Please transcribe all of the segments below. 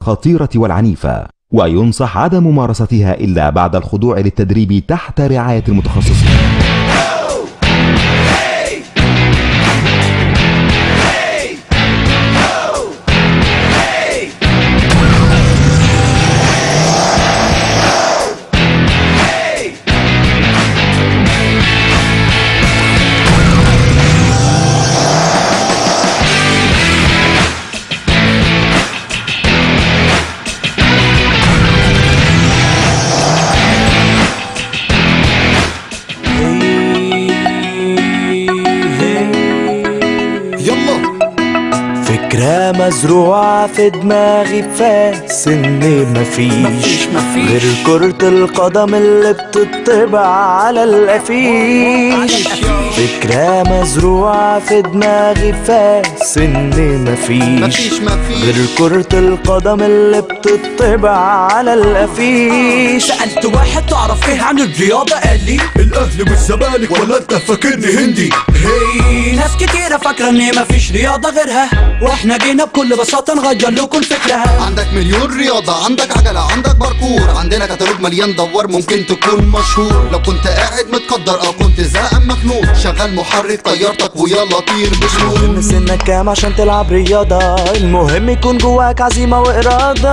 الخطيرة والعنيفة وينصح عدم ممارستها إلا بعد الخضوع للتدريب تحت رعاية المتخصصين يلا فكرة مزروعة في دماغي بفاس ان مفيش غير كرة القدم اللي بتطبع على الافيش فكرة مزروعة في دماغي بفاس ان مفيش مفيش مفيش غير كرة القدم اللي بتطبع على الافيش سألت واحد تعرف ايه عن الرياضة قال لي الاهلي والزمالك ولا انت فاكرني هندي هي ناس كتيرة فاكرة ان مفيش رياضة غيرها واحنا جينا بكل بساطة نغير لكم الفكرة عندك مليون رياضة عندك عجلة عندك باركور عندنا كتالوج مليان دوار ممكن تكون مشهور لو كنت قاعد متقدر او كنت زهقان مخنوق شغال محرك طيارتك ويلا طير بجنون المهم سنك كام عشان تلعب رياضة المهم يكون جواك عزيمة وإرادة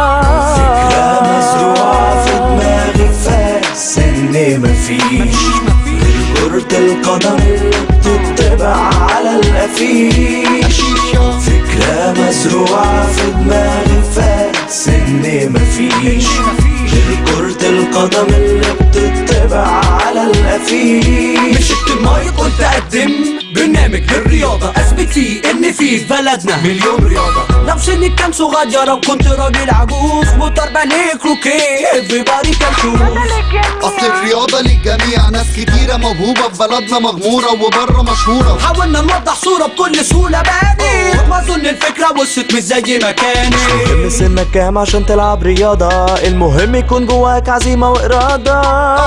فكرة مزروعة في دماغي فاس إن مفيش غير كرة القدم اللي بتطبع على الأفيش فكرة مزروعة في دماغي فاس إن مفيش غير كرة القدم اللي بتطبع على الأفيش مسكت المايك قلت اقدم برنامج للرياضة اثبت فيه ان في في بلدنا مليون رياضة لو سنك كان صغيرة وكنت راجل عجوز موتور باليه كروكي everybody can choose اصل الرياضة للجميع ناس كتيرة موهوبة في بلدنا مغمورة وبره مشهورة حاولنا نوضح صورة بكل سهولة باني ما اظن الفكرة وصلت مش زي ما كانت المهم سنك كام عشان تلعب رياضة المهم يكون جواك عزيمة وإرادة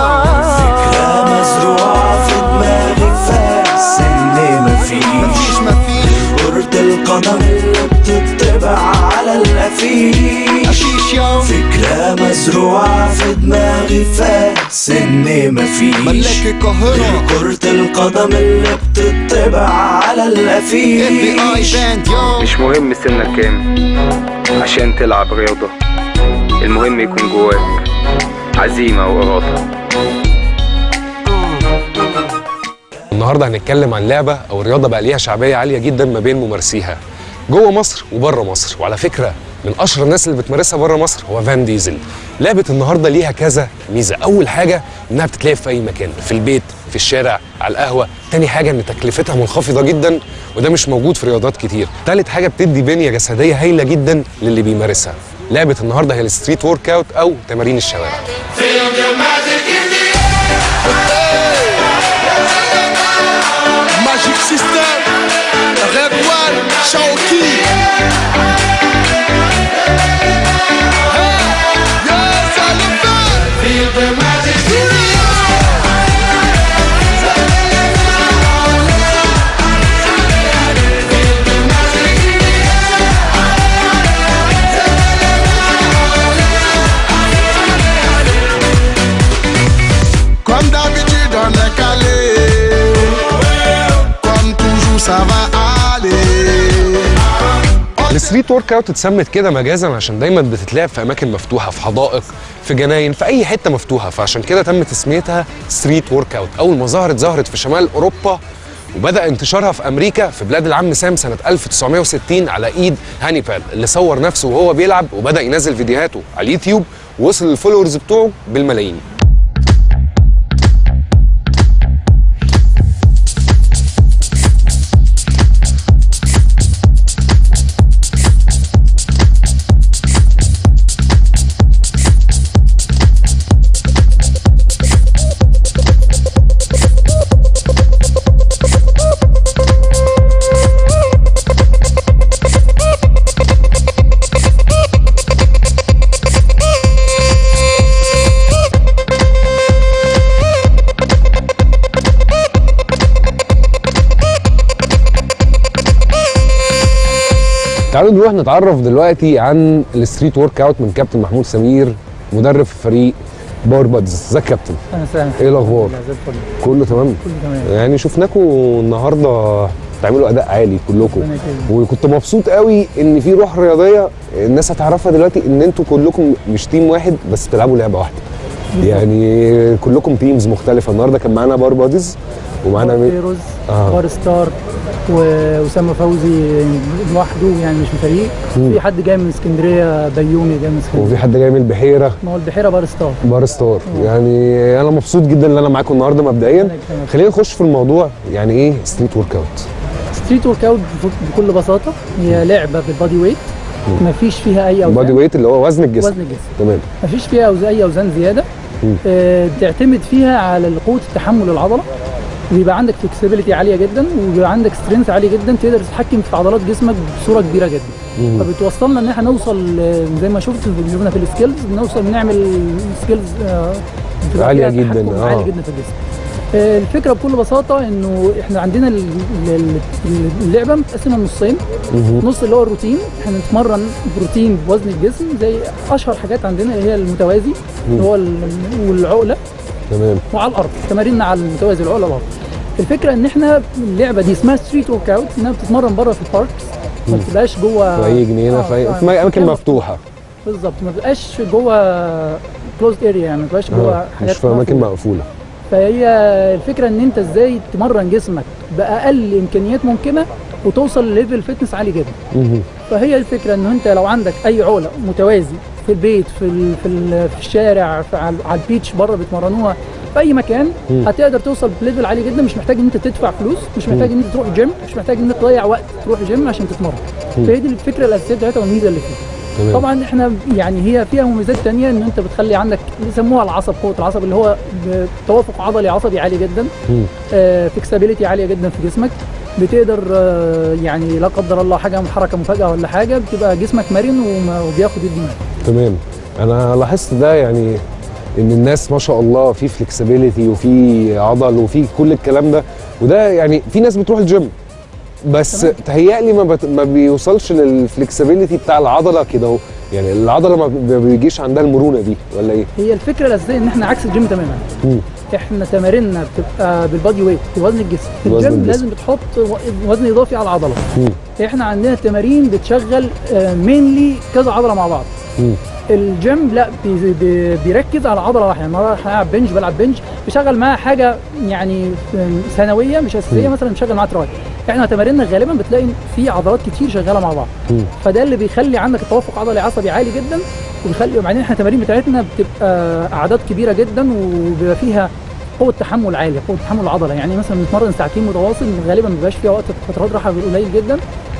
فكرة مزروعة في دماغي فاس إن مفيش مفيش مفيش كرة القدم اللي بتطبع على الأفيش مفيش يا فكرة مزروعة في دماغي فاس إن مفيش ملاك القاهرة كرة القدم اللي بتطبع على اف بي اي الأفيش باند يو مش مهم سنك كام عشان تلعب رياضة المهم يكون جواك عزيمة وإرادة النهارده هنتكلم عن لعبه او رياضه بقى ليها شعبيه عاليه جدا ما بين ممارسيها جوه مصر وبره مصر وعلى فكره من اشهر الناس اللي بتمارسها بره مصر هو فان ديزل لعبه النهارده ليها كذا ميزه اول حاجه انها بتتلعب في اي مكان في البيت في الشارع على القهوه تاني حاجه ان تكلفتها منخفضه جدا وده مش موجود في رياضات كتير تالت حاجه بتدي بنيه جسديه هايله جدا للي بيمارسها لعبه النهارده هي الستريت ورك اوت او تمارين الشوارع Magic System, Red One, Shaoki. Yes, I love that. Feel the magic. Comme d'habitude, on est calé. Comme toujours, ça va aller. الستريت ورك اوت اتسمت كده مجازا عشان دايما بتتلعب في اماكن مفتوحه في حدائق في جناين في اي حته مفتوحه فعشان كده تم تسميتها ستريت ورك اوت اول ما ظهرت ظهرت في شمال اوروبا وبدا انتشارها في امريكا في بلاد العم سام سنه 1960 على ايد هانيبال اللي صور نفسه وهو بيلعب وبدا ينزل فيديوهاته على اليوتيوب ووصل الفولورز بتوعه بالملايين تعالوا نروح نتعرف دلوقتي عن الستريت ورك اوت من كابتن محمود سمير مدرب في فريق باور بادز ازيك يا كابتن اهلا وسهلا ايه الاخبار زي الفل كله تمام كله تمام يعني شفناكم النهارده بتعملوا اداء عالي كلكم ربنا يكرمك. وكنت مبسوط قوي ان في روح رياضيه الناس هتعرفها دلوقتي ان انتوا كلكم مش تيم واحد بس بتلعبوا لعبه واحده يعني كلكم تيمز مختلفه النهارده كان معانا بار باديز ومعانا مي... فيروز آه. بار ستار واسامه فوزي لوحده يعني مش من فريق في حد جاي من اسكندريه بيومي جاي من اسكندريه وفي حد جاي من البحيره ما هو البحيره بار ستار بار ستار يعني انا مبسوط جدا ان انا معاكم النهارده مبدئيا ربنا يكرمك. خلينا نخش في الموضوع يعني ايه ستريت ورك اوت ستريت ورك اوت بكل بساطه هي لعبه بالبادي ويت ما فيش فيها اي اوزان بادي ويت اللي هو وزن الجسم وزن الجسم تمام ما فيش فيها أوز- اي اوزان زياده مم. آه، بتعتمد فيها على قوه التحمل العضله ويبقى عندك فلكسبيليتي عاليه جدا ويبقى عندك سترينث عالي جدا تقدر تتحكم في عضلات جسمك بصوره كبيره جدا مم. فبتوصلنا ان احنا نوصل آه، زي ما شفت في شفنا في السكيلز بنوصل نعمل سكيلز عالية جدا، آه. عالي جدا في الجسم آه، الفكره بكل بساطه انه احنا عندنا ال- ال- ال- اللعبه متقسمه نصين نص اللي هو الروتين احنا بنتمرن بروتين بوزن الجسم زي اشهر حاجات عندنا اللي هي المتوازي اللي هو ال- والعقله تمام وعلى الارض تماريننا على المتوازي العقله على الارض الفكره ان احنا اللعبه دي اسمها ستريت ورك اوت انها بتتمرن بره في الباركس ما بتبقاش جوه في اي جنينه آه، في أي- آه، في اماكن مكان مفتوحه بالظبط ما بتبقاش جوه كلوز اريا يعني ما بتبقاش جوه آه، حاجات مش في اماكن مقفولة. مقفوله فهي الفكره ان انت ازاي تمرن جسمك باقل امكانيات ممكنه وتوصل لليفل فتنس عالي جدا مهم. فهي الفكره ان انت لو عندك اي عقله متوازي في البيت في ال في, ال في الشارع في على على البيتش بره بيتمرنوها في اي مكان مم. هتقدر توصل بليفل عالي جدا مش محتاج ان انت تدفع فلوس مش محتاج ان انت تروح جيم مش محتاج ان انت تضيع وقت تروح جيم عشان تتمرن فهي دي الفكره الاساسيه بتاعتها والميزه اللي فيها تمام طبعا احنا يعني هي فيها مميزات تانية ان انت بتخلي عندك بيسموها العصب قوه العصب اللي هو توافق عضلي عصبي عالي جدا مم. فيكسابيليتي عاليه جدا في جسمك بتقدر آه، يعني لا قدر الله حاجه حركه مفاجاه ولا حاجه بتبقى جسمك مرن وما- وبياخد يدي معاك تمام انا لاحظت ده يعني ان الناس ما شاء الله في فلكسبيليتي وفي عضل وفي كل الكلام ده وده يعني في ناس بتروح الجيم بس تمام. تهيألي ما, بت... ما بيوصلش للفلكسبيليتي بتاع العضله كده اهو يعني العضله ما ما بيجيش عندها المرونه دي ولا ايه؟ هي الفكره الاساسيه ان احنا عكس الجيم تماما مم. احنا تماريننا بتبقى بالبادي ويت بوزن الجسم في بوزن الجيم الجسم. لازم بتحط و- وزن اضافي على العضله مم. احنا عندنا تمارين بتشغل مينلي كذا عضله مع بعض مم. الجيم لا بي بي بيركز على عضله واحده يعني مره هلعب بنج بلعب بنج بيشغل معاها حاجه يعني ثانويه مش اساسيه مم. مثلا بيشغل معاها تراي احنا تماريننا غالبا بتلاقي في عضلات كتير شغاله مع بعض مم. فده اللي بيخلي عندك التوافق عضلي عصبي عالي جدا وبيخلي وبعدين احنا التمارين بتاعتنا بتبقى اعداد كبيره جدا وبيبقى فيها قوه تحمل عاليه قوه تحمل العضله يعني مثلا بنتمرن ساعتين متواصل غالبا ما بيبقاش فيها وقت فترات راحه قليل جدا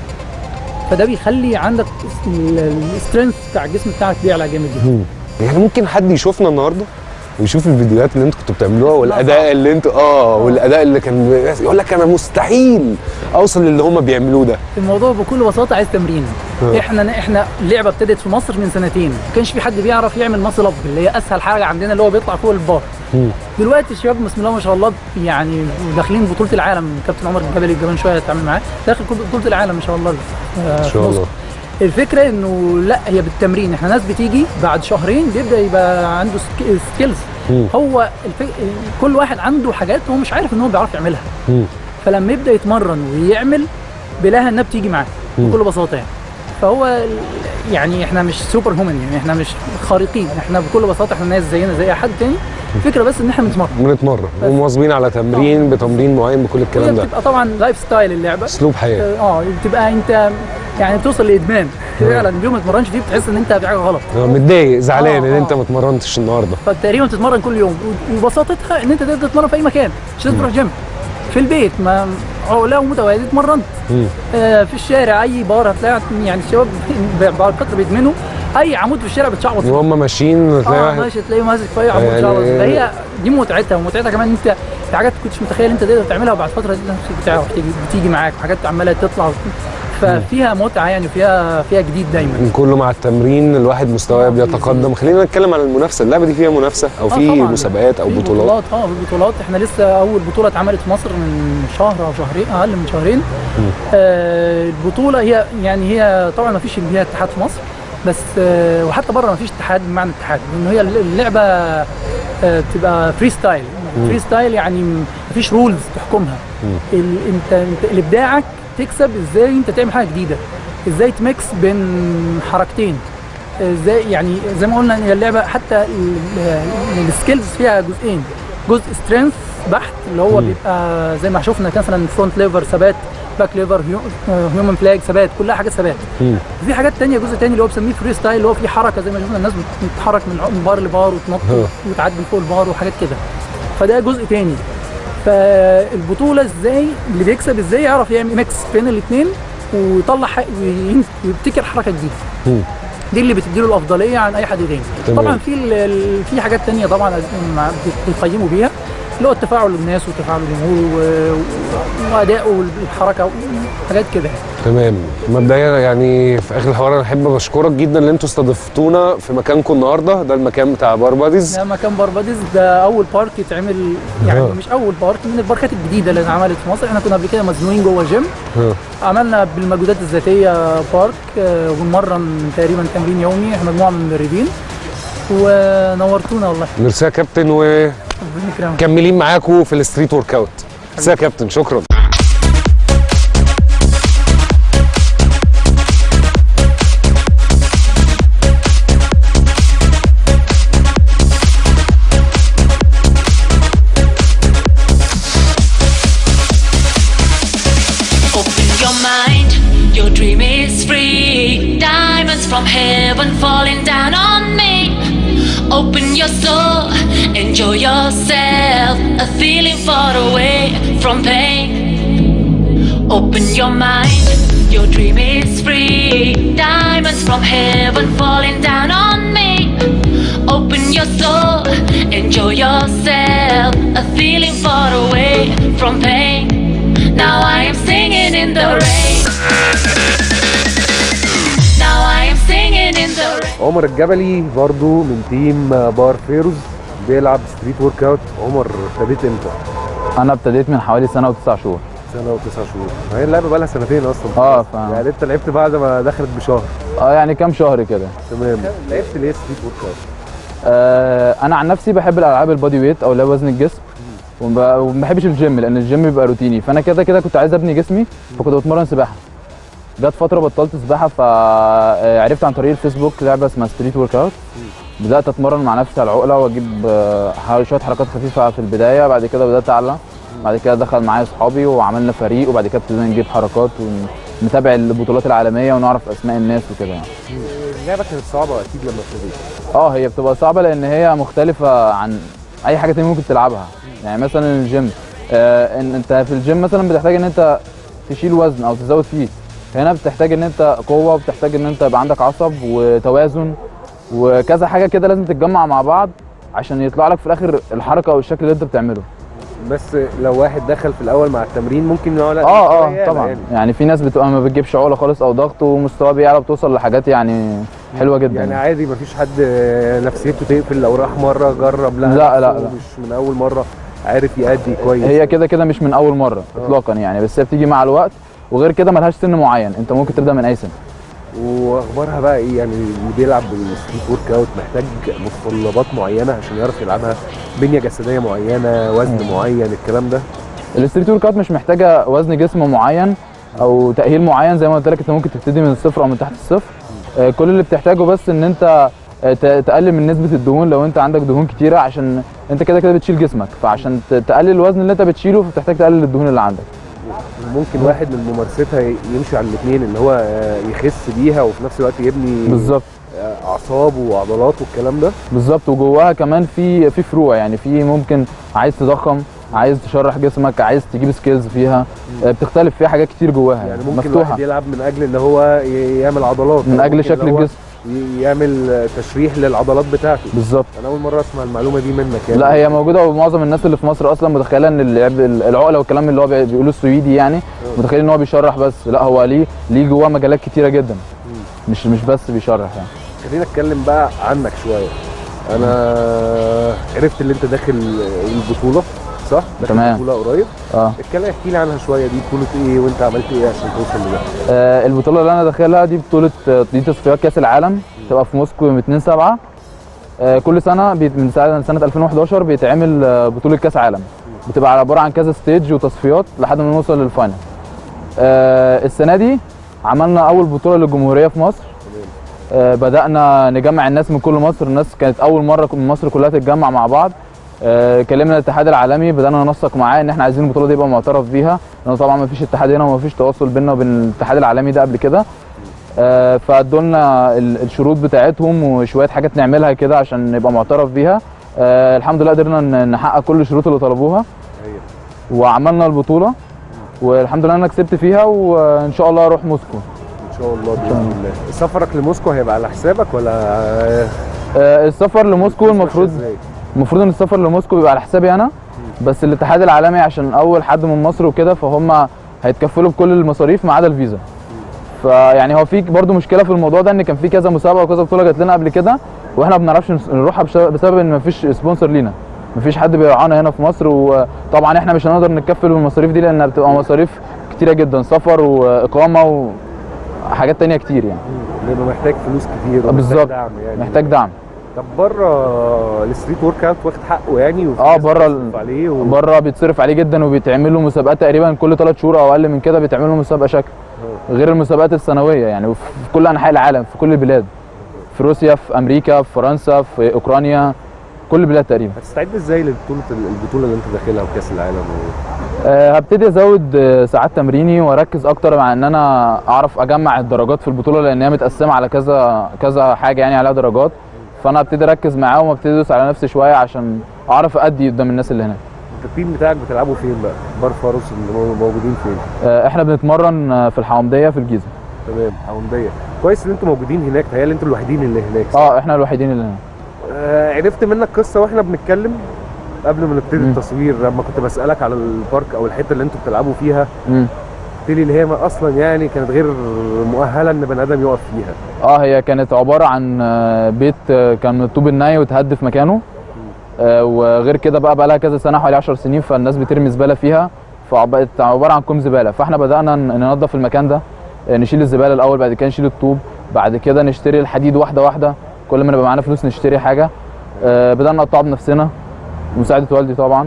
فده بيخلي عندك السترينث بتاع الجسم بتاعك بيعلى جامد جدا مم. يعني ممكن حد يشوفنا النهارده ويشوف الفيديوهات اللي انتوا كنتوا بتعملوها والاداء اللي انتوا اه والاداء اللي كان يقول لك انا مستحيل اوصل للي هم بيعملوه ده الموضوع بكل بساطه عايز تمرين آه. احنا احنا اللعبه ابتدت في مصر من سنتين ما كانش في حد بيعرف يعمل ماسل اب اللي هي اسهل حاجه عندنا اللي هو بيطلع فوق البار مم. دلوقتي الشباب بسم الله ما شاء الله يعني داخلين بطوله العالم كابتن عمر الجبلي كمان شويه اتعامل معاه داخل كل بطوله العالم ان شاء الله آه، ان في شاء مصر. الله الفكره انه لا هي بالتمرين احنا ناس بتيجي بعد شهرين بيبدا يبقى عنده سك- سكيلز مم. هو الفك... كل واحد عنده حاجات هو مش عارف ان هو بيعرف يعملها مم. فلما يبدا يتمرن ويعمل بيلاقيها انها بتيجي معاه مم. بكل بساطه يعني فهو ال- يعني احنا مش سوبر هومن يعني احنا مش خارقين احنا بكل بساطه احنا ناس زينا زي اي حد تاني الفكره بس ان احنا بنتمرن بنتمرن بس. ومواظبين على تمرين بتمرين معين بكل وهي الكلام ده بتبقى طبعا لايف ستايل اللعبه اسلوب حياه اه بتبقى انت يعني بتوصل لادمان فعلا اليوم ما تتمرنش فيه بتحس ان انت في حاجه غلط آه، متضايق زعلان آه، ان انت آه. ما اتمرنتش النهارده فتقريبا بتتمرن كل يوم و- وبساطتها ان انت تقدر تتمرن في اي مكان مش لازم تروح جيم في البيت ما عقله ومتوازي اتمرنت مم. آه في الشارع اي بار هتلاقي يعني الشباب بعد فتره بيدمنوا اي عمود في الشارع بتشعبط فيه. وهم ماشيين تلاقي اه واحد ماشي تلاقيه ماسك في اي عمود يعني- شعبط فهي دي متعتها ومتعتها كمان ان انت في حاجات كنتش متخيل انت تقدر تعملها وبعد فتره دي نفسك بتعرف تيجي بتيجي معاك وحاجات عماله تطلع ففيها متعه يعني فيها فيها جديد دايما كل مع التمرين الواحد مستواه بيتقدم خلينا نتكلم عن المنافسه اللعبه دي فيها منافسه او آه في طبعاً. مسابقات او في بطولات بطولات اه في بطولات احنا لسه اول بطوله اتعملت في مصر من شهر او شهرين اقل من شهرين آه البطوله هي يعني هي طبعا ما فيش اللي هي اتحاد في مصر بس آه وحتى بره ما فيش اتحاد بمعنى اتحاد لان هي اللعبه آه بتبقى فري ستايل فري ستايل يعني ما فيش رولز تحكمها ال- انت انت اللي ابداعك تكسب ازاي انت تعمل حاجه جديده ازاي تميكس بين حركتين ازاي يعني زي ما قلنا هي اللعبه حتى السكيلز فيها جزئين جزء سترينث بحت اللي هو بيبقى زي ما شفنا مثلا فرونت ليفر ثبات باك ليفر هيومن فلاج ثبات كلها حاجات ثبات في حاجات تانية جزء تاني اللي هو بسميه فري ستايل اللي هو فيه حركه زي ما شفنا الناس بتتحرك من من بار لبار وتنط وتعدي من فوق البار وحاجات كده فده جزء تاني فالبطوله ازاي اللي بيكسب ازاي يعرف يعمل ميكس بين الاثنين ويطلع حق وين- ويبتكر حركه جديده دي اللي بتديله الافضليه عن اي حد تاني تمام. طبعا في ال- ال- في حاجات تانية طبعا مع- بيقيموا بيها اللي هو التفاعل الناس وتفاعل الجمهور و- و- واداؤه والحركه وحاجات كده تمام مبدئيا يعني في اخر الحوار انا احب اشكرك جدا ان انتوا استضفتونا في مكانكم النهارده ده المكان بتاع بارباديز ده مكان بارباديس ده اول بارك يتعمل يعني آه. مش اول بارك من الباركات الجديده اللي اتعملت في مصر احنا كنا قبل كده مزنوقين جوه جيم ها. عملنا بالمجهودات الذاتيه بارك آه، وبنمرن تقريبا تمرين يومي احنا مجموعه من المدربين ونورتونا والله ميرسي يا كابتن ربنا يكرمك ومكملين معاكم في الستريت ورك اوت ميرسي يا كابتن شكرا Open your mind, your dream is free. Diamonds from heaven falling down on me. Open your soul, enjoy yourself. A feeling far away from pain. Open your mind, your dream is free. Diamonds from heaven falling down on me. Open your soul, enjoy yourself. A feeling far away from pain. Now I am singing in the rain. Now I am singing in the rain. عمر الجبلي برضو من تيم بار فيروز بيلعب ستريت ورك اوت عمر ابتديت امتى؟ انا ابتديت من حوالي سنه وتسع شهور سنه وتسع شهور هي اللعبه بقى لها سنتين اصلا اه فاهم. يعني انت لعبت بعد ما دخلت بشهر اه يعني كام شهر كده تمام لعبت ليه ستريت ورك اوت؟ آه انا عن نفسي بحب الالعاب البادي ويت او اللي هو وزن الجسم وما ب- وما بحبش الجيم لان الجيم بيبقى روتيني فانا كده كده كنت عايز ابني جسمي فكنت بتمرن سباحه جت فتره بطلت سباحه فعرفت عن طريق الفيسبوك لعبه اسمها ستريت ورك اوت بدات اتمرن مع نفسي على العقله واجيب آه، حوالي شويه حركات خفيفه في البدايه بعد كده بدات اعلى بعد كده دخل معايا اصحابي وعملنا فريق وبعد كده ابتدينا نجيب حركات ونتابع البطولات العالميه ونعرف اسماء الناس وكده يعني اللعبه كانت صعبه اكيد لما ابتديت اه هي بتبقى صعبه لان هي مختلفه عن اي حاجه تانية ممكن تلعبها يعني مثلا الجيم آه ان انت في الجيم مثلا بتحتاج ان انت تشيل وزن او تزود فيه هنا بتحتاج ان انت قوه وبتحتاج ان انت يبقى عندك عصب وتوازن وكذا حاجه كده لازم تتجمع مع بعض عشان يطلع لك في الاخر الحركه او الشكل اللي انت بتعمله بس لو واحد دخل في الاول مع التمرين ممكن يقول اه اه طبعا يعني. يعني في ناس بتبقى ما بتجيبش عقله خالص او ضغط ومستواه بيعلى بتوصل لحاجات يعني حلوه جدا يعني عادي مفيش حد نفسيته تقفل لو راح مره جرب لا لا، لا، نفسه لا. مش من اول مره عارف يأدي كويس هي كده كده مش من اول مره اطلاقا يعني بس هي بتيجي مع الوقت وغير كده ملهاش سن معين انت ممكن تبدا من اي سن واخبارها بقى ايه يعني اللي بيلعب بالستريت ورك اوت محتاج متطلبات معينه عشان يعرف يلعبها بنيه جسديه معينه وزن معين الكلام ده الستريت ورك اوت مش محتاجه وزن جسم معين او تاهيل معين زي ما قلت لك انت ممكن تبتدي من الصفر او من تحت الصفر آه، كل اللي بتحتاجه بس ان انت آه، ت- تقلل من نسبه الدهون لو انت عندك دهون كتيره عشان انت كده كده بتشيل جسمك فعشان ت- تقلل الوزن اللي انت بتشيله فبتحتاج تقلل الدهون اللي عندك ممكن واحد من ممارستها يمشي على الاثنين ان هو آه، يخس بيها وفي نفس الوقت يبني بالظبط آه، اعصاب وعضلات والكلام ده بالظبط وجواها كمان في في فروع يعني في ممكن عايز تضخم عايز تشرح جسمك عايز تجيب سكيلز فيها آه، بتختلف فيها حاجات كتير جواها يعني ممكن مفتوحه واحد يلعب من اجل ان هو ي- يعمل عضلات من أو اجل ممكن شكل إن هو الجسم ي- يعمل آه، تشريح للعضلات بتاعته بالظبط انا اول مره اسمع المعلومه دي منك يعني لا هي موجوده ومعظم الناس اللي في مصر اصلا متخيله ان اللعب العقله والكلام اللي هو بي- بيقولوه السويدي يعني متخيلين ان هو بيشرح بس لا هو ليه ليه جواه مجالات كتيره جدا مش مش بس بيشرح يعني خلينا اتكلم بقى عنك شويه انا عرفت اللي انت داخل البطوله صح داخل تمام. البطوله قريب اه اتكلم احكي لي عنها شويه دي بطوله ايه وانت عملت ايه عشان توصل لده آه، البطوله اللي انا داخلها دي بطوله آه، دي تصفيات كاس العالم تبقى في موسكو يوم 2 7 آه، كل سنه بيت- من سنه سنه 2011 بيتعمل آه، بطوله كاس عالم بتبقى عباره عن كذا ستيج وتصفيات لحد ما نوصل للفاينل آه، السنه دي عملنا اول بطوله للجمهوريه في مصر آه، بدانا نجمع الناس من كل مصر الناس كانت اول مره من مصر كلها تتجمع مع بعض آه، كلمنا الاتحاد العالمي بدانا ننسق معاه ان احنا عايزين البطوله دي يبقى معترف بيها لان طبعا ما فيش اتحاد هنا وما فيش تواصل بيننا وبين الاتحاد العالمي ده قبل كده آه، فادوا لنا ال- الشروط بتاعتهم وشويه حاجات نعملها كده عشان نبقى معترف بيها آه، الحمد لله قدرنا ن- نحقق كل الشروط اللي طلبوها وعملنا البطوله والحمد لله انا كسبت فيها وان شاء الله اروح موسكو ان شاء الله باذن الله سفرك لموسكو هيبقى على حسابك ولا آه، السفر لموسكو المفروض المفروض ان السفر لموسكو بيبقى على حسابي انا بس الاتحاد العالمي عشان اول حد من مصر وكده فهم هيتكفلوا بكل المصاريف ما عدا الفيزا فيعني هو في برضو مشكله في الموضوع ده ان كان في كذا مسابقه وكذا بطوله جات لنا قبل كده واحنا ما بنعرفش نس- نروحها بش- بسبب ان مفيش سبونسر لينا مفيش حد بيرعانا هنا في مصر وطبعا احنا مش هنقدر نتكفل بالمصاريف دي لانها بتبقى مصاريف كتيره جدا سفر واقامه وحاجات تانية كتير يعني بيبقى محتاج فلوس كتير ومحتاج بالظبط دعم يعني محتاج دعم طب بره الستريت ورك اوت واخد حقه يعني وفي اه ناس بره بتصرف عليه و... بره بيتصرف عليه جدا وبيتعمل له مسابقات تقريبا كل ثلاث شهور او اقل من كده بيتعمل له مسابقه شكل غير المسابقات السنويه يعني وفي في كل انحاء العالم في كل البلاد في روسيا في امريكا في فرنسا في اوكرانيا كل البلاد تقريبا هتستعد ازاي لبطوله البطوله اللي انت داخلها وكاس العالم و... أه هبتدي ازود آه، ساعات تمريني واركز اكتر مع ان انا اعرف اجمع الدرجات في البطوله لان هي متقسمه على كذا كذا حاجه يعني عليها درجات فانا ابتدي اركز معاهم وابتدي ادوس على نفسي شويه عشان اعرف ادي قدام الناس اللي هناك التيم بتاعك بتلعبوا فين بقى؟ بار فاروس اللي مو- موجودين فين؟ أه احنا بنتمرن آه، في الحومديه في الجيزه تمام حونديه كويس ان انتوا موجودين هناك تهيألي انتوا الوحيدين اللي هناك صح؟ اه احنا الوحيدين اللي هناك آه عرفت منك قصه واحنا بنتكلم قبل ما نبتدي التصوير لما كنت بسالك على البارك او الحته اللي انتوا بتلعبوا فيها مم. قلت لي اللي هي ما اصلا يعني كانت غير مؤهله ان بني ادم يقف فيها اه هي كانت عباره عن آه، بيت آه، كان من الطوب الناي وتهد في مكانه آه، وغير كده بقى بقى لها كذا سنه حوالي 10 سنين فالناس بترمي زباله فيها فبقت عباره عن كوم زباله فاحنا بدانا ن- ننظف المكان ده آه، نشيل الزباله الاول بعد كده نشيل الطوب بعد كده نشتري الحديد واحده واحده كل ما نبقى معانا فلوس نشتري حاجه آه، بدانا نقطعه بنفسنا بمساعده والدي طبعا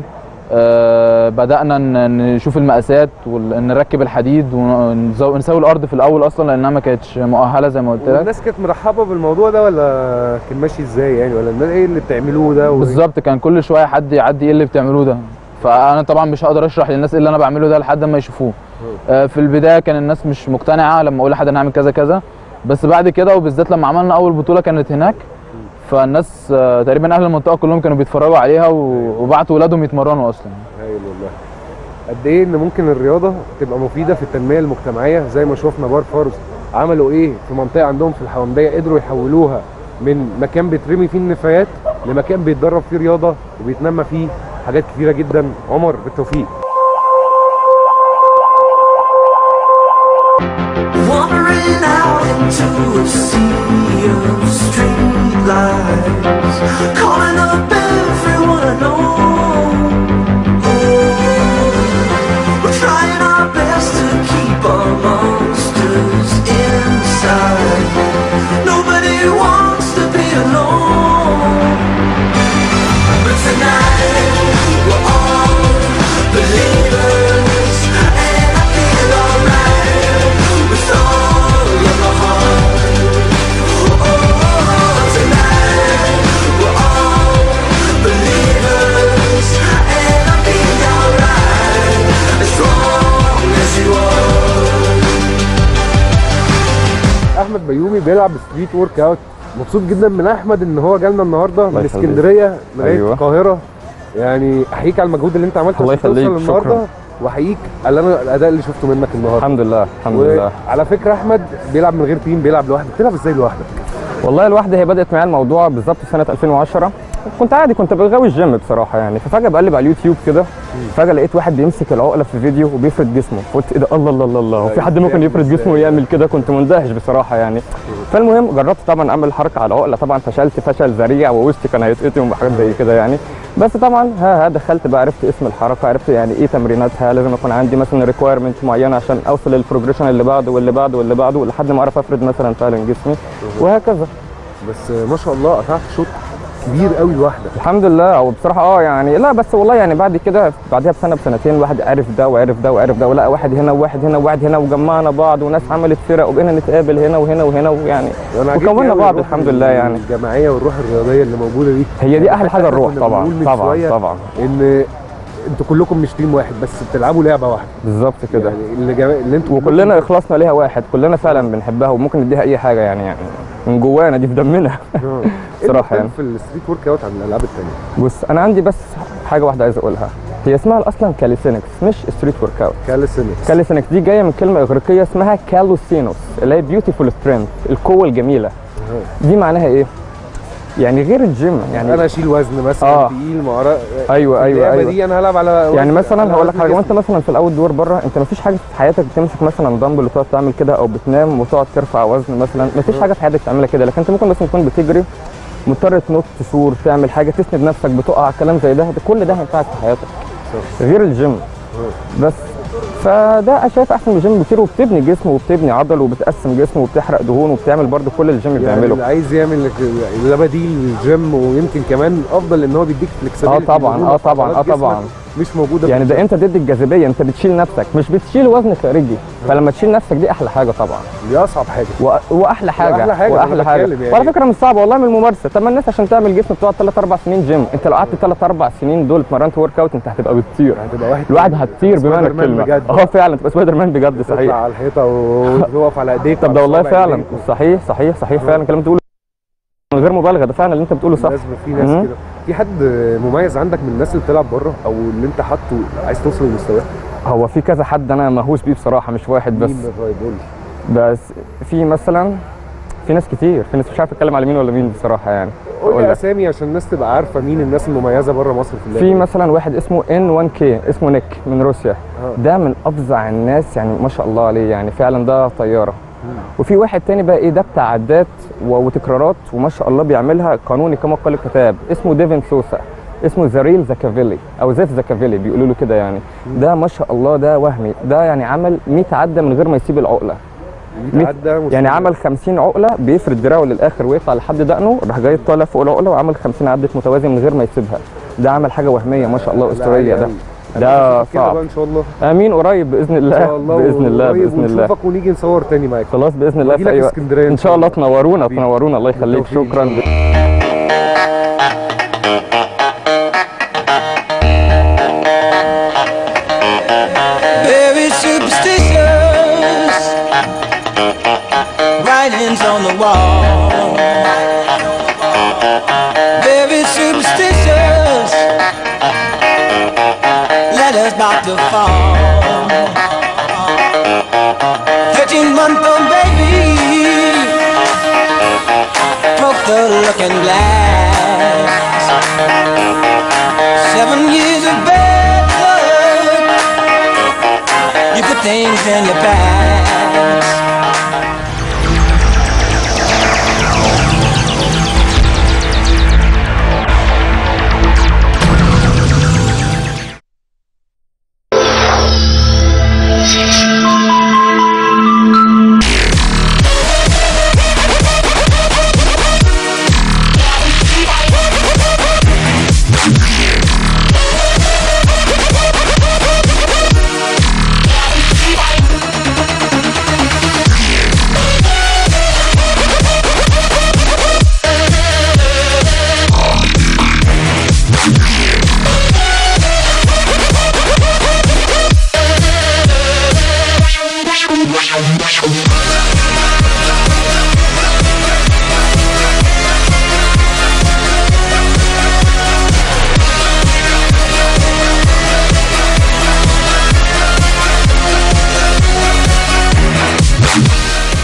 آه، بدانا ن- نشوف المقاسات ونركب الحديد ونسوي الارض في الاول اصلا لانها ما كانتش مؤهله زي ما قلت لك والناس كانت مرحبه بالموضوع ده ولا كان ماشي ازاي يعني ولا الناس ايه اللي بتعملوه ده و... بالظبط كان كل شويه حد يعدي ايه اللي بتعملوه ده فانا طبعا مش هقدر اشرح للناس ايه اللي انا بعمله ده لحد ما يشوفوه آه، في البدايه كان الناس مش مقتنعه لما اقول لحد انا هعمل كذا كذا بس بعد كده وبالذات لما عملنا اول بطوله كانت هناك فالناس آه، تقريبا اهل المنطقه كلهم كانوا بيتفرجوا عليها و- وبعتوا ولادهم يتمرنوا اصلا هايل والله قد ايه ان ممكن الرياضه تبقى مفيده في التنميه المجتمعيه زي ما شفنا بار فارس عملوا ايه في منطقه عندهم في الحومديه قدروا يحولوها من مكان بيترمي فيه النفايات لمكان بيتدرب فيه رياضه وبيتنمى فيه حاجات كتيره جدا عمر بالتوفيق Wandering out into a sea of streetlights, calling up everyone I know. We're trying our best to keep our monsters inside. Nobody wants to be alone. But tonight we're all believers, and I feel alright with all of my heart. Oh, tonight we're all believers, and I feel alright as long as you are. احمد بيومي بيلعب ستريت ورك اوت مبسوط جدا من احمد ان هو جالنا النهارده من الله يخليك. اسكندريه لغايه أيوة. القاهره يعني احييك على المجهود اللي انت عملته الله عشان توصل يخليك، شكراً. النهارده واحييك على أنا- الاداء اللي شفته منك النهارده الحمد لله الحمد لله على فكره احمد بيلعب من غير تيم بيلعب لوحده بتلعب ازاي لوحدك والله لوحدي هي بدات معايا الموضوع بالظبط في سنه 2010 كنت عادي كنت بغاوي الجيم بصراحه يعني ففجاه بقلب على اليوتيوب كده فجاه لقيت واحد بيمسك العقله في فيديو وبيفرد جسمه قلت ايه ده الله الله الله الله هو في حد ممكن يفرد جسمه ويعمل كده كنت مندهش بصراحه يعني فالمهم جربت طبعا اعمل حركه على العقله طبعا فشلت فشل ذريع ووسطي كان هيتقطم وحاجات زي كده يعني بس طبعا ها ها دخلت بقى عرفت اسم الحركه عرفت يعني ايه تمريناتها لازم يكون عندي مثلا ريكوايرمنت معينه عشان اوصل للبروجريشن اللي بعده واللي بعده واللي بعده لحد ما اعرف افرد مثلا فعلا جسمي وهكذا بس ما شاء الله قطعت شوط كبير قوي لوحدك الحمد لله او بصراحه اه يعني لا بس والله يعني بعد كده بعدها بسنه بسنتين الواحد عرف ده وعرف ده وعرف ده ولا واحد هنا وواحد هنا وواحد هنا وجمعنا بعض وناس عملت فرق وبقينا نتقابل هنا وهنا وهنا ويعني أنا عاجبني وكونا أوي بعض الروح الحمد لله يعني الجماعيه والروح الرياضيه اللي موجوده دي هي دي احلى حاجه حتى الروح كنا طبعا بنقول من طبعا شوية طبعا ان انتوا كلكم مش تيم واحد بس بتلعبوا لعبه واحده بالظبط كده يعني اللي, جا... اللي انتوا وكلنا اخلاصنا ليها واحد كلنا فعلا بنحبها وممكن نديها اي حاجه يعني يعني من جوانا دي في دمنا آه. صراحه إيه يعني في الستريت ورك اوت عن الالعاب الثانيه بص انا عندي بس حاجه واحده عايز اقولها هي اسمها اصلا كاليسينكس مش ستريت ورك اوت كاليسينكس كاليسينكس دي جايه من كلمه اغريقيه اسمها كالوسينوس اللي هي بيوتيفول سترينث القوه الجميله دي معناها ايه يعني غير الجيم يعني انا اشيل وزن مثلا آه. تقيل ما أعرف- ايوه ايوه اللعبه ايوه دي انا هلعب على يعني وزن- مثلا على هقول لك وزن حاجه جسمي. وانت مثلا في الاوت دور بره انت مفيش حاجه في حياتك بتمسك مثلا دمبل وتقعد تعمل كده او بتنام وتقعد ترفع وزن مثلا مفيش حاجه في حياتك تعملها كده لكن انت ممكن مثلا تكون بتجري مضطر تنط سور تعمل حاجه تسند نفسك بتقع كلام زي ده ده كل ده هينفعك في حياتك غير الجيم بس فده انا شايف احسن من الجيم بكتير وبتبني جسم وبتبني عضل وبتقسم جسم وبتحرق دهون وبتعمل برضو كل اللي الجيم يعني بيعمله اللي عايز يعمل ده بديل للجيم ويمكن كمان افضل ان هو بيديك اه فلكسبيليتي طبعا اه طبعا اه طبعا مش موجوده يعني في ده انت ضد الجاذبيه انت بتشيل نفسك مش بتشيل وزن خارجي فلما تشيل نفسك دي احلى حاجه طبعا دي اصعب حاجه و... واحلى حاجه وأحلى حاجة، واحلى أنا حاجه بتكلم يعني. وعلى فكره مش صعبه والله من الممارسه طب ما الناس عشان تعمل جسم بتقعد 3 4 سنين جيم انت لو قعدت 3 4 سنين دول اتمرنت ورك اوت انت هتبقى بتطير هتبقى واحد الواحد هتطير بمعنى سبايدر مان الكلمه بجد. اه فعلا تبقى سبايدر مان بجد تطلع صحيح على الحيطه وتقف على ايديك طب وعلى ده والله صوابع فعلا إيديك. صحيح صحيح صحيح فعلا الكلام اللي بتقوله من غير مبالغه ده فعلا اللي انت بتقوله صح لازم في ناس مم. كده في حد مميز عندك من الناس اللي بتلعب بره او اللي انت حاطه عايز توصل لمستواه هو في كذا حد انا مهووس بيه بصراحه مش واحد بس مين طيب قول لي بس في مثلا في ناس كتير في ناس مش عارف اتكلم على مين ولا مين بصراحه يعني قول أقول لي لك. اسامي عشان الناس تبقى عارفه مين الناس المميزه بره مصر في اللعبه في مثلا واحد اسمه ان 1 كي اسمه نيك من روسيا آه. ده من افظع الناس يعني ما شاء الله عليه يعني فعلا ده طياره وفي واحد تاني بقى ايه ده بتاع عدات و- وتكرارات وما شاء الله بيعملها قانوني كما قال الكتاب اسمه ديفن سوسا اسمه زاريل زاكافيلي او زيف زاكافيلي بيقولوا له كده يعني ده ما شاء الله ده وهمي ده يعني عمل 100 عده من غير ما يسيب العقله مية- عدى يعني مستوى. عمل 50 عقله بيفرد دراعه للاخر ويطلع لحد دقنه راح جاي طالع فوق العقله وعمل 50 عده متوازي من غير ما يسيبها ده عمل حاجه وهميه ما شاء الله لا، اسطوريه عالي ده أوي. ده هنشوفك كده صعب بقى ان شاء الله امين قريب باذن الله, ان شاء الله باذن الله وقريب باذن الله ونشوفك ونيجي نصور تاني معاك خلاص باذن الله في وأجيلك اي وقت اسكندريه ان شاء الله تنورونا تنورونا الله يخليك بالتوفيق. شكرا Very superstitious Writings on the wall Very superstitious Letters about to fall Thirteen month old baby Broke the looking glass Seven years of bad luck you put things in the past.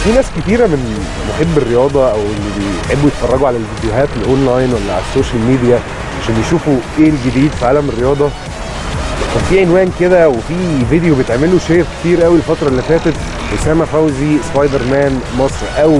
في ناس كتيره من محب الرياضه او اللي بيحبوا يتفرجوا على الفيديوهات الاونلاين ولا على السوشيال ميديا عشان يشوفوا ايه الجديد في عالم الرياضه كان في عنوان كده وفي فيديو بيتعمل له شير كتير قوي الفتره اللي فاتت اسامه فوزي سبايدر مان مصر او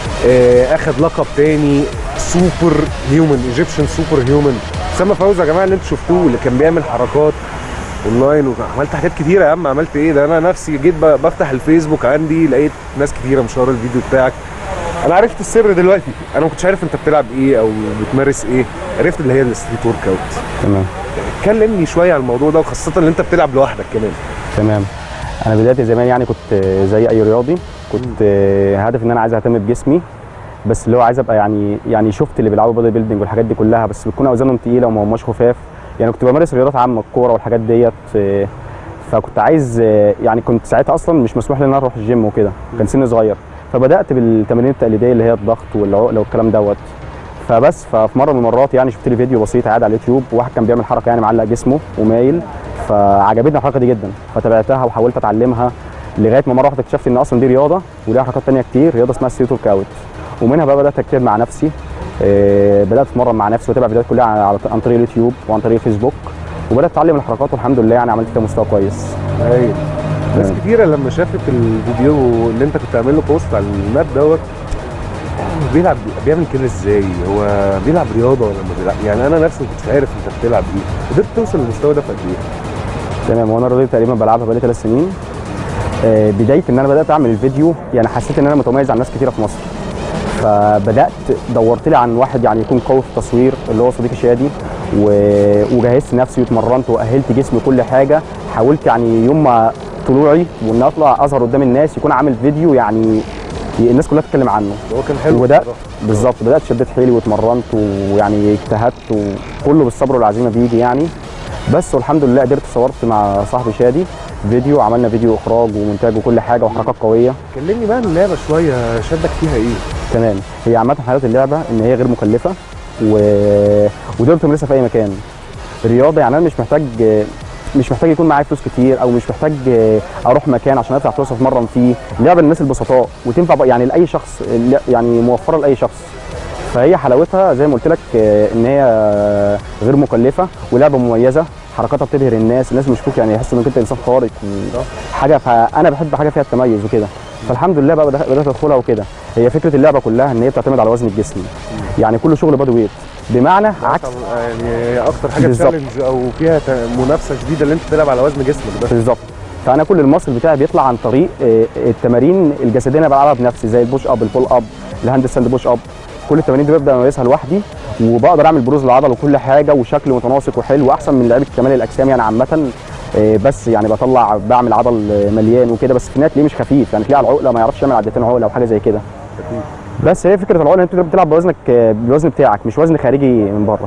آه اخد لقب تاني سوبر هيومن ايجيبشن سوبر هيومن اسامه فوزي يا جماعه اللي انتوا شفتوه اللي كان بيعمل حركات اونلاين وعملت حاجات كتيره يا عم عملت ايه ده انا نفسي جيت ب- بفتح الفيسبوك عندي لقيت ناس كتيره مشهوره الفيديو بتاعك انا عرفت السر دلوقتي انا ما كنتش عارف انت بتلعب ايه او بتمارس ايه عرفت اللي هي الستريت ورك اوت تمام كلمني شويه عن الموضوع ده وخاصه اللي انت بتلعب لوحدك كمان تمام انا بدايه زمان يعني كنت زي اي رياضي كنت هدفي ان انا عايز اهتم بجسمي بس اللي هو عايز ابقى يعني يعني شفت اللي بيلعبوا بودي بيلدينج والحاجات دي كلها بس بتكون اوزانهم تقيله وما هماش خفاف يعني كنت بمارس رياضات عامه الكوره والحاجات ديت آه، فكنت عايز آه، يعني كنت ساعتها اصلا مش مسموح لي ان انا اروح الجيم وكده كان سني صغير فبدات بالتمارين التقليديه اللي هي الضغط والعقله والكلام دوت فبس ففي مره من المرات يعني شفت لي فيديو بسيط قاعد على اليوتيوب واحد كان بيعمل حركه يعني معلق جسمه ومايل فعجبتني الحركه دي جدا فتابعتها وحاولت اتعلمها لغايه ما مره واحده اكتشفت ان اصلا دي رياضه وليها حركات تانية كتير رياضه اسمها ستريت ورك اوت ومنها بقى بدات اكتب مع نفسي آه، بدات اتمرن مع نفسي واتابع فيديوهات كلها عن عن طريق اليوتيوب وعن طريق الفيسبوك وبدات اتعلم الحركات والحمد لله يعني عملت فيها مستوى كويس ايوه ناس كتيره لما شافت الفيديو اللي انت كنت عامل له بوست على الماب دوت هو بيلعب بيعمل كده ازاي هو بيلعب رياضه ولا ما بيلعب يعني انا نفسي ما كنتش عارف انت بتلعب ايه قدرت توصل للمستوى ده في قد ايه تمام وانا الرياضه دي تقريبا بلعبها بقالي ثلاث سنين آه، بدايه ان انا بدات اعمل الفيديو يعني حسيت ان انا متميز عن ناس كتيره في مصر فبدات دورت لي عن واحد يعني يكون قوي في التصوير اللي هو صديقي شادي و- وجهزت نفسي واتمرنت واهلت جسمي كل حاجه حاولت يعني يوم ما طلوعي وان اطلع اظهر قدام الناس يكون عامل فيديو يعني الناس كلها تتكلم عنه هو كان حلو وده بصراحة. بالظبط بدات شديت حيلي واتمرنت ويعني اجتهدت وكله بالصبر والعزيمه بيجي يعني بس والحمد لله قدرت صورت مع صاحبي شادي فيديو عملنا فيديو اخراج ومونتاج وكل حاجه وحركات قويه كلمني بقى عن اللعبه شويه شدك فيها ايه تمام هي عامه حلاوه اللعبه ان هي غير مكلفه و... وتقدر تمارسها في اي مكان رياضه يعني انا مش محتاج مش محتاج يكون معايا فلوس كتير او مش محتاج اروح مكان عشان ادفع فلوس اتمرن فيه لعبه للناس البسطاء وتنفع بقى يعني لاي شخص يعني موفره لاي شخص فهي حلاوتها زي ما قلت لك ان هي غير مكلفه ولعبه مميزه حركاتها بتبهر الناس الناس بيشوفوك يعني يحسوا انك انت انسان خارق حاجه فانا بحب حاجه فيها التميز وكده فالحمد لله بقى بدأ- بدات ادخلها وكده هي فكره اللعبه كلها ان هي بتعتمد على وزن الجسم يعني كل شغل بادي ويت بمعنى عكس يعني اكتر حاجه بالظبط. تشالنج او فيها ت- منافسه شديده اللي انت تلعب على وزن جسمك ده بالظبط فانا كل المصل بتاعي بيطلع عن طريق آه، التمارين الجسديه اللي انا بلعبها بنفسي زي البوش اب البول اب الهاند ستاند بوش اب كل التمارين دي ببدا امارسها لوحدي وبقدر اعمل بروز العضله وكل حاجه وشكل متناسق وحلو احسن من لعيبه كمال الاجسام يعني عامه آه، بس يعني بطلع بعمل عضل آه، مليان وكده بس في النهايه تلاقيه مش خفيف يعني تلاقيه على العقله ما يعرفش يعمل عدتين عقله او حاجه زي كده بس هي فكره العقله ان انت بتلعب بوزنك آه، بالوزن بتاعك مش وزن خارجي من بره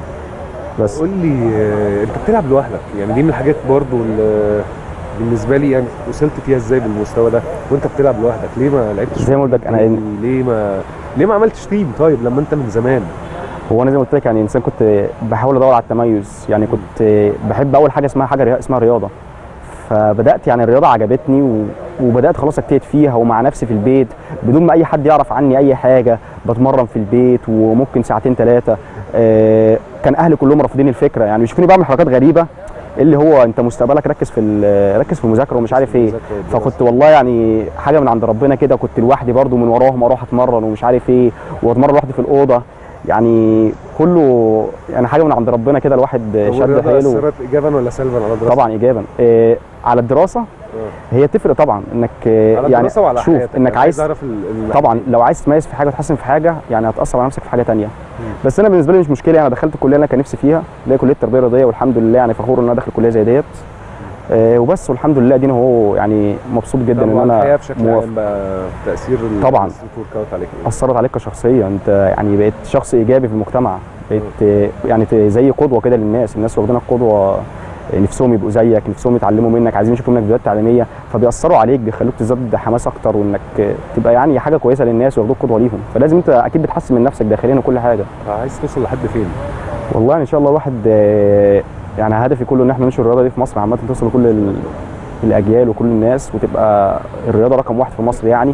بس قول لي آه، انت بتلعب لوحدك يعني دي من الحاجات برضو اللي بالنسبه لي يعني وصلت فيها ازاي بالمستوى ده وانت بتلعب لوحدك ليه ما لعبتش زي ما قلت لك انا ليه ما ليه ما عملتش تيم طيب لما انت من زمان هو انا زي ما قلت لك يعني انسان كنت بحاول ادور على التميز يعني كنت بحب اول حاجه اسمها حاجه ريا- اسمها رياضه فبدات يعني الرياضه عجبتني و... وبدات خلاص اجتهد فيها ومع نفسي في البيت بدون ما اي حد يعرف عني اي حاجه بتمرن في البيت وممكن ساعتين ثلاثه آه كان اهلي كلهم رافضين الفكره يعني بيشوفوني بعمل حركات غريبه اللي هو انت مستقبلك ركز في ال- ركز في المذاكره ومش عارف ايه فكنت والله يعني حاجه من عند ربنا كده كنت لوحدي برضو من وراهم اروح اتمرن ومش عارف ايه واتمرن لوحدي في الاوضه يعني كله يعني حاجه من عند ربنا كده الواحد طب شد والرياضة حيله اثرت ايجابا ولا سلبا على دراستك؟ طبعا ايجابا إيه على الدراسه هي تفرق طبعا انك آه، على يعني الدراسه وعلى شوف حياتك انك أنا عايز اعرف ال... ال... طبعا لو عايز تميز في حاجه وتحسن في حاجه يعني هتاثر على نفسك في حاجه تانية بس انا بالنسبه لي مش مشكله انا دخلت الكليه اللي انا كان نفسي فيها اللي هي كليه التربيه الرياضيه والحمد لله يعني فخور ان انا داخل كليه زي ديت آه، وبس والحمد لله ادينا هو يعني مبسوط جدا طب ان وعلى الحياه انا بشكل موافق. عام بقى تاثير ال- طبعاً. الستريت ورك اوت عليك ايه؟ اثرت عليك كشخصيه انت يعني بقيت شخص ايجابي في المجتمع بقيت آه، يعني ت- زي قدوه كده للناس الناس واخدينك قدوه آه، نفسهم يبقوا زيك نفسهم يتعلموا منك عايزين يشوفوا منك فيديوهات تعليميه فبيأثروا عليك بيخلوك تزداد حماس اكتر وانك آه، تبقى يعني حاجه كويسه للناس وياخدوك قدوه ليهم فلازم انت اكيد بتحسن من نفسك داخليا وكل حاجه عايز توصل لحد فين؟ والله ان شاء الله الواحد آه، يعني هدفي كله ان احنا ننشر الرياضه دي في مصر عامه توصل لكل ال- الاجيال وكل الناس وتبقى الرياضه رقم واحد في مصر يعني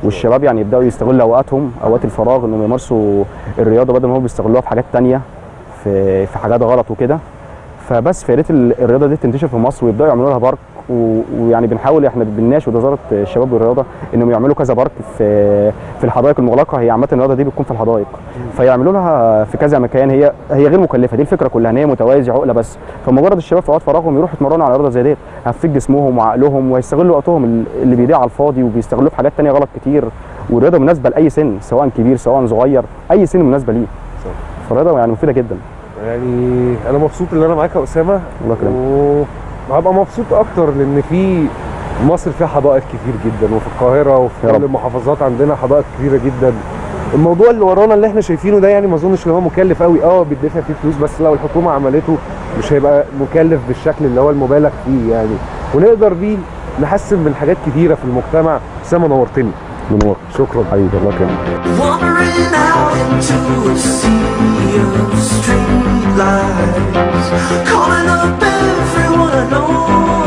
والشباب يعني يبداوا يستغلوا اوقاتهم اوقات الفراغ انهم يمارسوا الرياضه بدل ما هم بيستغلوها في حاجات تانية في في حاجات غلط وكده فبس فيا ريت ال- الرياضه دي تنتشر في مصر ويبداوا يعملوا لها بارك و- ويعني بنحاول احنا بنناشد وزاره الشباب والرياضه انهم يعملوا كذا بارك في في الحدائق المغلقه هي عامه الرياضه دي بتكون في الحدائق فيعملوا لها في كذا مكان هي هي غير مكلفه دي الفكره كلها ان هي متوازي عقله بس فمجرد الشباب في اوقات فراغهم يروحوا يتمرنوا على رياضه زي ديت هتفيد جسمهم وعقلهم ويستغلوا وقتهم ال- اللي بيضيع على الفاضي وبيستغلوه في حاجات تانية غلط كتير والرياضه مناسبه لاي سن سواء كبير سواء صغير اي سن مناسبه ليه فالرياضه يعني مفيده جدا يعني انا مبسوط ان انا معاك يا اسامه الله يكرمك وهبقى مبسوط اكتر لان في مصر فيها حدائق كتير جدا وفي القاهره وفي يا كل رب. المحافظات عندنا حدائق كتيره جدا الموضوع اللي ورانا اللي احنا شايفينه ده يعني ما اظنش ان هو مكلف قوي اه بيدفع فيه فلوس بس لو الحكومه عملته مش هيبقى مكلف بالشكل اللي هو المبالغ فيه يعني ونقدر بيه نحسن من حاجات كتيره في المجتمع اسامه نورتني بنور شكرا حبيبي الله يكرمك Wandering out into a sea of streetlights, calling up everyone I know.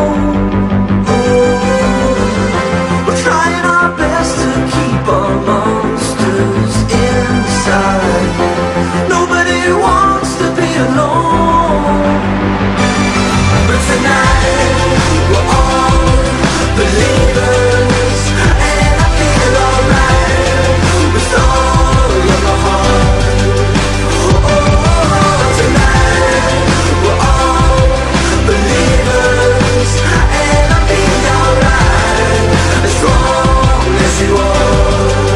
We're trying our best to keep our monsters inside. Nobody wants to be alone. But tonight we're all believers, and I feel alright with all of my heart. Oh, tonight we're all believers, and I feel alright as long as you are.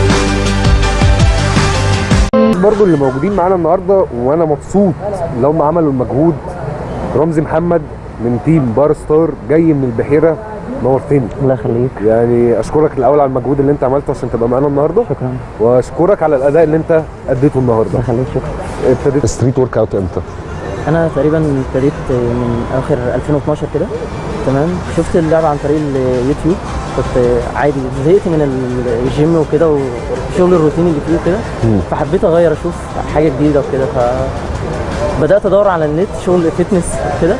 برضو اللي موجودين معانا النهارده وانا مبسوط اللي هم عملوا المجهود رمزي محمد من تيم بار ستار جاي من البحيره نورتني الله يخليك يعني اشكرك الاول على المجهود اللي انت عملته عشان تبقى معانا النهارده شكرا واشكرك على الاداء اللي انت اديته النهارده الله يخليك شكرا ابتديت ستريت ورك اوت امتى؟ انا تقريبا ابتديت من اواخر 2012 كده تمام شفت اللعبه عن طريق اليوتيوب كنت عادي زهقت من ال- الجيم وكده وشغل الروتين اللي فيه وكده فحبيت اغير اشوف حاجه جديده وكده فبدات ادور على النت شغل فتنس كده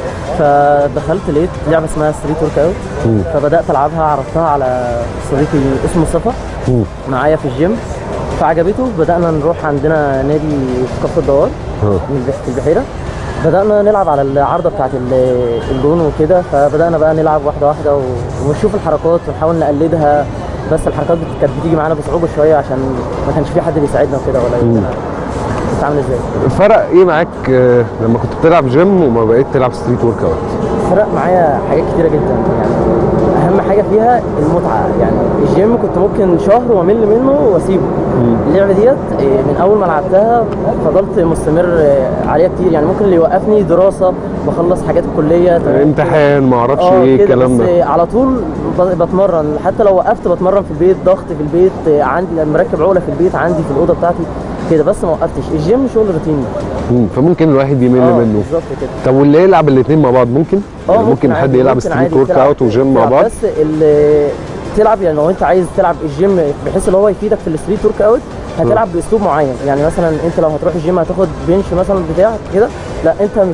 فدخلت لقيت لعبه اسمها ستريت ورك اوت فبدات العبها عرفتها على صديقي اسمه مصطفى معايا في الجيم فعجبته بدانا نروح عندنا نادي في كفر الدوار من البح- في البحيره بدانا نلعب على العارضه بتاعت ال- الجون وكده فبدانا بقى نلعب واحده واحده و- ونشوف الحركات ونحاول نقلدها بس الحركات بت- كانت بتيجي معانا بصعوبه شويه عشان ما كانش في حد بيساعدنا وكده ولا يقولنا كنت عامل ازاي فرق ايه معاك آه، لما كنت بتلعب جيم وما بقيت تلعب ستريت ورك اوت فرق معايا حاجات كتيره جدا يعني اهم حاجه فيها المتعه يعني الجيم كنت ممكن شهر وامل منه واسيبه اللعبه ديت إيه، من اول ما لعبتها فضلت مستمر إيه، عليها كتير يعني ممكن اللي يوقفني دراسه بخلص حاجات الكليه تمام امتحان ما اعرفش اه ايه كده الكلام بس ده على طول ب- بتمرن حتى لو وقفت بتمرن في البيت ضغط في البيت إيه، عندي مركب عقله في البيت عندي في الاوضه بتاعتي كده بس ما وقفتش الجيم شغل روتيني مم، فممكن الواحد يمل اه منه بالظبط كده طب واللي يلعب الاثنين مع بعض ممكن؟ اه يعني ممكن حد عادي، يلعب ممكن ستريت عادي ورك تلعب- اوت وجيم مع تلعب بعض بس اللي تلعب يعني لو انت عايز تلعب الجيم بحيث اللي هو يفيدك في الستريت ورك اوت هتلعب باسلوب معين يعني مثلا انت لو هتروح الجيم هتاخد بنش مثلا بتاعك كده لا انت مش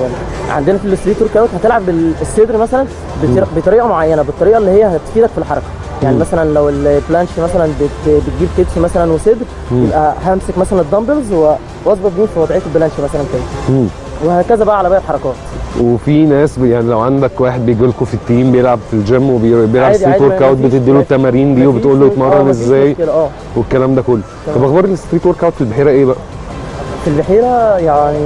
عندنا في الستريت ورك اوت هتلعب بالصدر مثلا بطر- بطريقه معينه بالطريقه اللي هي هتفيدك في الحركه يعني مم. مثلا لو البلانش مثلا بت- بتجيب كتف مثلا وصدر مم. يبقى همسك مثلا الدمبلز و- واظبط بيه في وضعيه البلانش مثلا كده مم. وهكذا بقى على باقي الحركات وفي ناس ب- يعني لو عندك واحد بيجي لكم في التيم بيلعب في الجيم وبيلعب عادي- ستريت عادي، ورك ما اوت فيش- بتدي له التمارين دي مفيش وبتقول له مش- اه، اتمرن مفيش ازاي مشكلة، اه والكلام ده كله طب اخبار الستريت ورك اوت في البحيره ايه بقى؟ في البحيره يعني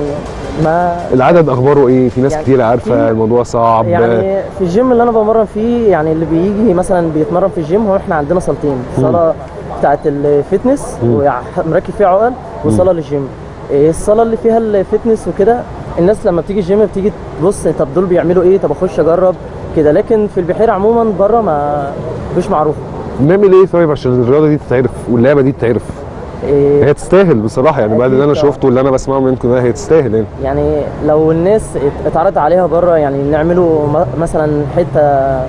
ما العدد اخباره ايه؟ في ناس يعني كتير عارفه في- الموضوع صعب يعني في الجيم اللي انا بمرن فيه يعني اللي بيجي مثلا بيتمرن في الجيم هو احنا عندنا صالتين صاله بتاعت الفتنس مم. ومركب فيها عقل وصاله للجيم إيه الصاله اللي فيها الفتنس وكده الناس لما بتيجي الجيم بتيجي تبص طب دول بيعملوا ايه طب اخش اجرب كده لكن في البحيره عموما بره ما مش معروفه نعمل ايه طيب عشان الرياضه دي تتعرف واللعبه دي تتعرف؟ إيه هي تستاهل بصراحه يعني بعد اللي انا أكيد طبعا. شفته واللي انا بسمعه منكم ده هي تستاهل يعني يعني لو الناس ات- اتعرض عليها بره يعني نعملوا م- مثلا حته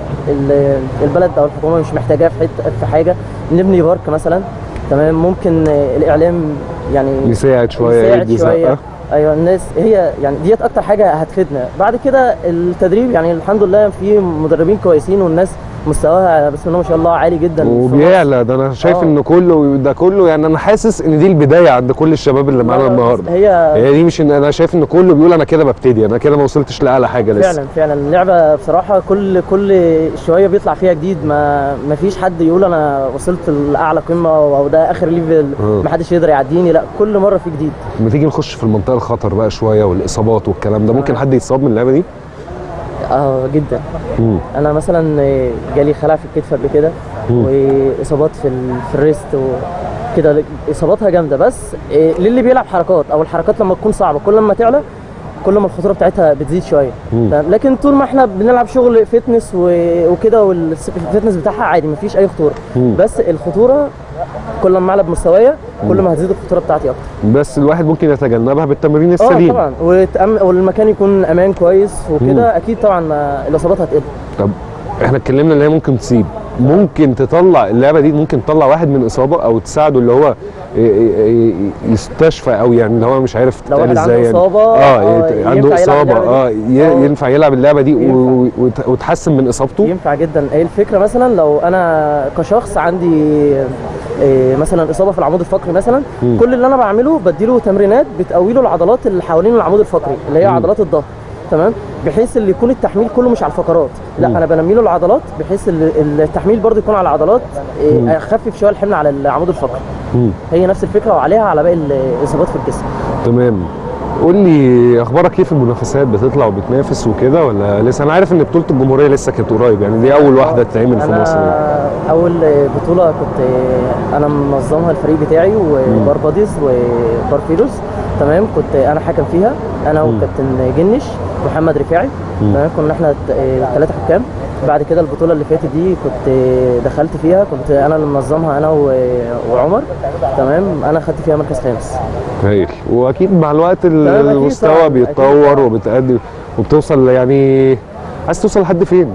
ال- البلد او الحكومه مش محتاجاها في حته في حاجه نبني بارك مثلا تمام ممكن آه، الاعلام يعني يساعد شويه يساعد يدي شويه زقه ايوه الناس هي يعني ديت اكتر حاجه هتفيدنا بعد كده التدريب يعني الحمد لله في مدربين كويسين والناس مستواها بسم الله ما شاء الله عالي جدا في مصر. وبيعلى ده انا شايف آه. ان كله ده كله يعني انا حاسس ان دي البدايه عند كل الشباب اللي معانا لا، النهارده هي- هي دي مش ان انا شايف ان كله بيقول انا كده ببتدي انا كده ما وصلتش لاعلى حاجه لسه فعلا فعلا اللعبه بصراحه كل كل شويه بيطلع فيها جديد ما ما فيش حد يقول انا وصلت لاعلى قمه او ده اخر ليفل آه. ما حدش يقدر يعديني لا كل مره في جديد لما تيجي نخش في المنطقه الخطر بقى شويه والاصابات والكلام ده ممكن حد يتصاب من اللعبه دي اه جدا مم. انا مثلا جالي خلع في الكتف قبل كده مم. واصابات في ال- في الريست وكده اصاباتها جامده بس إيه، للي بيلعب حركات او الحركات لما تكون صعبه كل ما تعلى كل ما الخطوره بتاعتها بتزيد شويه مم. تمام؟ لكن طول ما احنا بنلعب شغل فتنس و- وكده والفتنس بتاعها عادي مفيش اي خطوره مم. بس الخطوره كل ما اعلى بمستوايا كل ما هتزيد الخطوره بتاعتي اكتر بس الواحد ممكن يتجنبها بالتمرين اه السليم طبعا وتأم... والمكان يكون امان كويس مم. وكده اكيد طبعا ما الاصابات هتقل طب احنا اتكلمنا ان هي ممكن تسيب ممكن تطلع اللعبه دي ممكن تطلع واحد من اصابه او تساعده اللي هو ي- ي- ي- يستشفى او يعني اللي هو مش عارف لو تتقال واحد عنده ازاي يعني إصابة، اه آه، يت- ينفع عنده يلعب اصابه اللعبة اه دي؟ ي- آه. ينفع يلعب اللعبه دي و- وت- وتحسن من اصابته ينفع جدا هي الفكره مثلا لو انا كشخص عندي إيه، مثلا اصابه في العمود الفقري مثلا مم. كل اللي انا بعمله بديله تمرينات بتقوي له العضلات اللي حوالين العمود الفقري اللي هي مم. عضلات الظهر تمام بحيث اللي يكون التحميل كله مش على الفقرات لا مم. انا بنمي له العضلات بحيث ال- التحميل برضه يكون على العضلات إيه، مم. اخفف شويه الحمل على العمود الفقري مم. هي نفس الفكره وعليها على باقي الاصابات في الجسم تمام قول لي اخبارك ايه في المنافسات بتطلع وبتنافس وكده ولا لسه انا عارف ان بطوله الجمهوريه لسه كانت قريب يعني دي اول واحده تتعمل في انا مصر يعني. اول بطوله كنت انا منظمها الفريق بتاعي وبار باديز وبار فيروز تمام كنت انا حكم فيها انا مم. وكابتن جنش محمد رفاعي مم. تمام كنا احنا ثلاثه حكام بعد كده البطوله اللي فاتت دي كنت دخلت فيها كنت انا اللي منظمها انا و- وعمر تمام انا خدت فيها مركز خامس هايل واكيد مع الوقت ال- أكيد المستوى طبعاً، بيتطور وبتقدم وبتوصل يعني عايز توصل لحد فين؟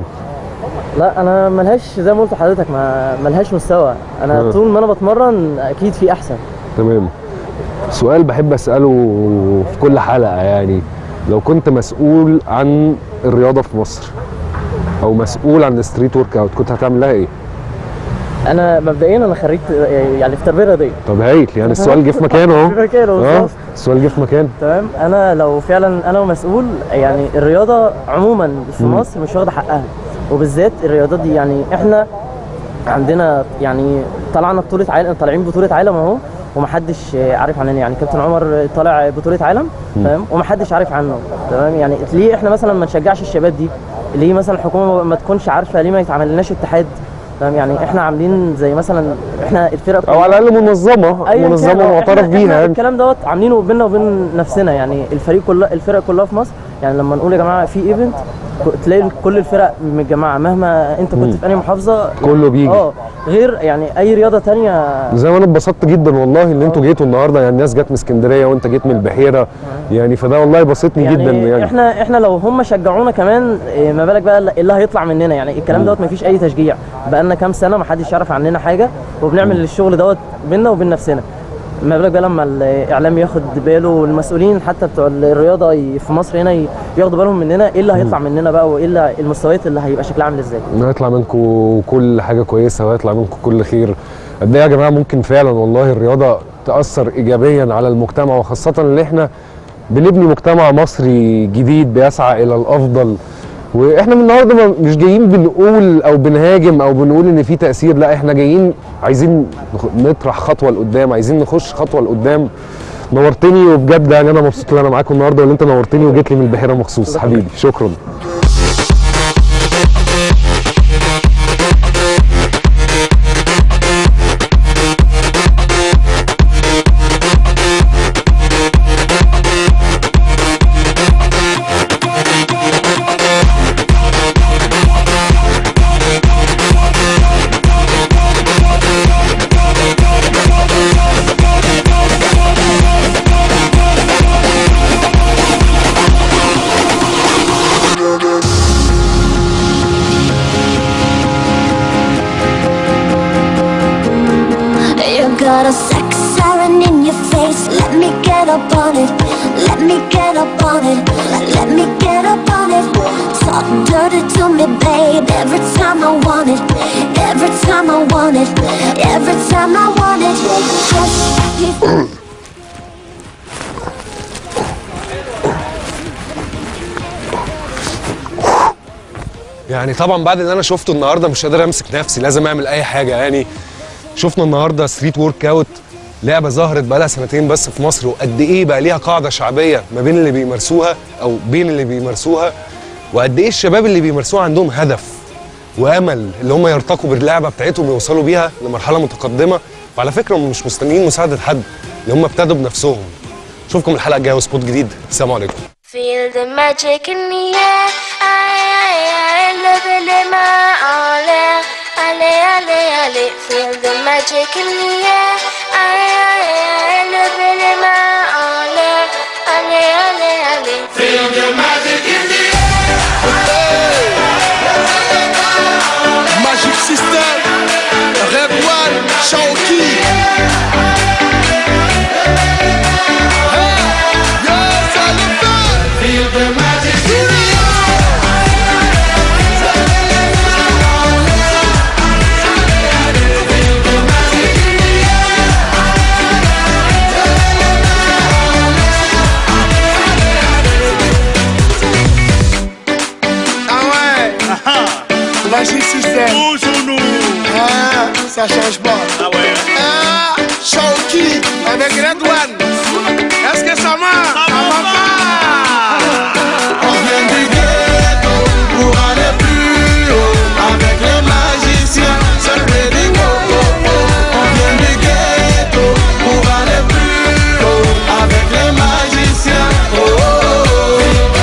لا انا ملهاش زي ما قلت لحضرتك ما ملهاش مستوى انا آه. طول ما انا بتمرن اكيد في احسن تمام سؤال بحب اساله في كل حلقه يعني لو كنت مسؤول عن الرياضه في مصر او مسؤول عن الستريت ورك اوت كنت هتعمل لها ايه؟ انا مبدئيا انا خريج يعني في تربيه رياضيه طب هايل يعني السؤال جه في مكانه اهو في مكانه اه بالظبط. السؤال جه في مكانه تمام انا لو فعلا انا مسؤول يعني الرياضه عموما في مم. مصر مش واخده حقها وبالذات الرياضات دي يعني احنا عندنا يعني طلعنا بطوله عالم طالعين بطوله عالم اهو ومحدش عارف عننا يعني كابتن عمر طالع بطوله عالم مم. تمام ومحدش عارف عنه تمام يعني ليه احنا مثلا ما نشجعش الشباب دي ليه مثلا الحكومه ما تكونش عارفه ليه ما يتعملناش اتحاد تمام يعني احنا عاملين زي مثلا احنا الفرق او على الاقل منظمه أياً كان، منظمه آه، معترف إحنا- بيها إحنا يعني الكلام دوت عاملينه بيننا وبين نفسنا يعني الفريق كلها الفرق كلها في مصر يعني لما نقول يا جماعه في ايفنت تلاقي كل الفرق متجمعه مهما انت كنت مم. في اي محافظه كله بيجي. اه غير يعني اي رياضه تانية زي ما انا اتبسطت جدا والله ان انتوا جيتوا النهارده يعني الناس جت من اسكندريه وانت جيت من البحيره يعني فده والله بسطني يعني, جدا يعني احنا احنا لو هم شجعونا كمان إيه، ما بالك بقى اللي هيطلع مننا يعني الكلام مم. دوت ما فيش اي تشجيع بقى لنا كام سنه ما حدش يعرف عننا حاجه وبنعمل الشغل دوت بينا وبين نفسنا ما بالك بقى لما الاعلام ياخد باله والمسؤولين حتى بتوع الرياضه ي- في مصر هنا ي- ياخدوا بالهم مننا ايه اللي هيطلع مننا بقى وايه اللي- المستويات اللي هيبقى شكلها عامل ازاي انه يطلع منكم كل حاجه كويسه ويطلع منكم كل خير قد ايه يا جماعه ممكن فعلا والله الرياضه تاثر ايجابيا على المجتمع وخاصه ان احنا بنبني مجتمع مصري جديد بيسعى الى الافضل واحنا من النهارده ما- مش جايين بنقول او بنهاجم او بنقول ان في تاثير لا احنا جايين عايزين نخ- نطرح خطوه لقدام عايزين نخش خطوه لقدام نورتني وبجد يعني انا مبسوط ان انا معاكم النهارده وان انت نورتني وجيت لي من البحيره مخصوص حبيبي شكرا You got a sex siren in your face. Let me get up on it. Let me get up on it. Let, let me get up on it. So Talk dirty to me, babe. Every time I want it. Every time I want it. Every time I want it. Hush. يعني طبعا بعد اللي انا شفته النهارده مش قادر امسك نفسي لازم اعمل اي حاجه يعني شفنا النهارده ستريت ورك اوت لعبه ظهرت بقى لها سنتين بس في مصر وقد ايه بقى ليها قاعده شعبيه ما بين اللي بيمارسوها او بين اللي بيمارسوها وقد ايه الشباب اللي بيمارسوها عندهم هدف وامل اللي هم يرتقوا باللعبه بتاعتهم ويوصلوا بيها لمرحله متقدمه وعلى فكره هم مش مستنيين مساعده حد اللي هم ابتدوا بنفسهم اشوفكم الحلقه الجايه وسبوت جديد السلام عليكم Feel the magic in the air. Aïe, aïe, aïe, levez les mains en l'air. Allez, allez, allez. Feel the magic in the air. Aïe, aïe, aïe, levez les mains en l'air. Allez, allez, allez. Feel the magic in the Magic System, Red One, Shaoki. Feel the magic in the Ah ouais Magic System Toujours nous Ah, ça change pas Ah ouais Ah, Shaoki avec Red One Est-ce que ça marche Ça marche pas On vient du ghetto pour aller plus haut Avec les magiciens, c'est le ready go On vient du ghetto pour aller plus haut Avec les magiciens oh, oh, oh.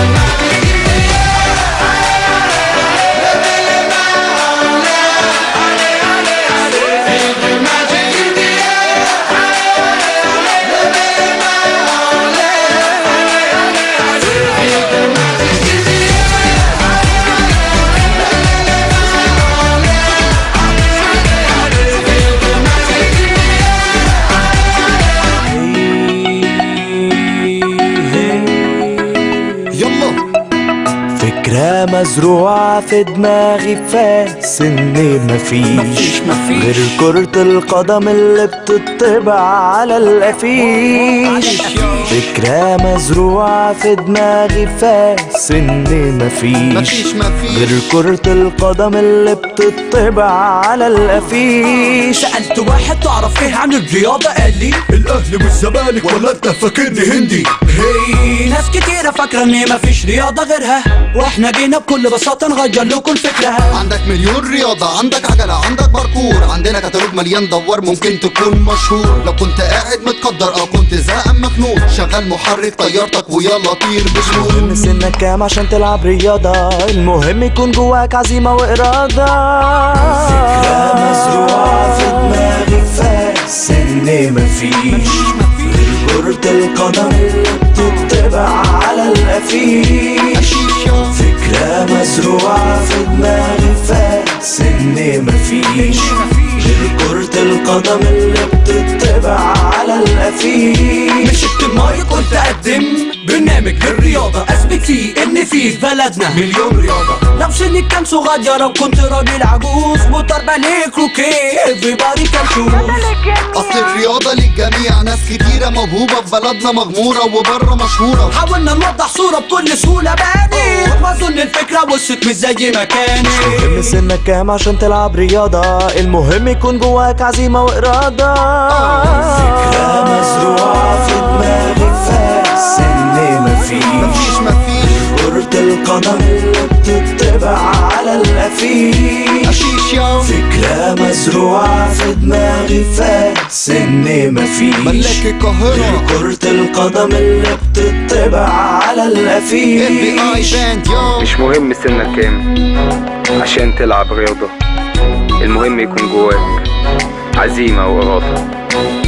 فكرة مزروعة في دماغي فاس ان مفيش غير كرة القدم اللي بتطبع على الافيش فكرة مزروعة في دماغي فاس ان مفيش مفيش مفيش غير كرة القدم اللي بتطبع على الافيش سألت واحد تعرف ايه عن الرياضة قال لي الاهلي والزمالك ولا انت فاكرني هندي هي ناس كتيرة فاكرة ان مفيش رياضة غيرها واحنا جينا بكل بساطة نغير لكم الفكرة عندك مليون رياضة عندك عجلة عندك باركور عندنا كتالوج مليان دوار ممكن تكون مشهور لو كنت قاعد متقدر او كنت زهقان مخنوق شغال محرك طيارتك ويلا طير بسهول المهم سنك كام عشان تلعب رياضة المهم يكون جواك عزيمة وإرادة فكرة مزروعة في دماغي فاس إن مفيش غير كرة القدم اللي بتطبع على الأفيش فكرة مزروعة في دماغي فاس إن مفيش غير كرة القدم اللي بتطبع على الأفيش مسكت المايك قلت اقدم برنامج للرياضة اثبت فيه ان في في بلدنا مليون رياضة لو سنك كان صغير او كنت راجل عجوز وضرب عليك روكي everybody can choose اصل الرياضة للجميع ناس كتيرة موهوبة في بلدنا مغمورة وبره مشهورة حاولنا نوضح صورة بكل سهولة باني واظن الفكرة وصلت مش زي ما كانت المهم سنك كام عشان تلعب رياضة المهم يكون جواك عزيمة وإرادة فكرة مزروعة في دماغي فاس إن مفيش مفيش كرة القدم اللي بتطبع على الأفيش فكرة مزروعة في دماغي فاس إن مفيش ملاك القاهرة كرة القدم اللي بتطبع على الأفيش مش مهم سنك كام عشان تلعب رياضة المهم يكون جواك عزيمة وإرادة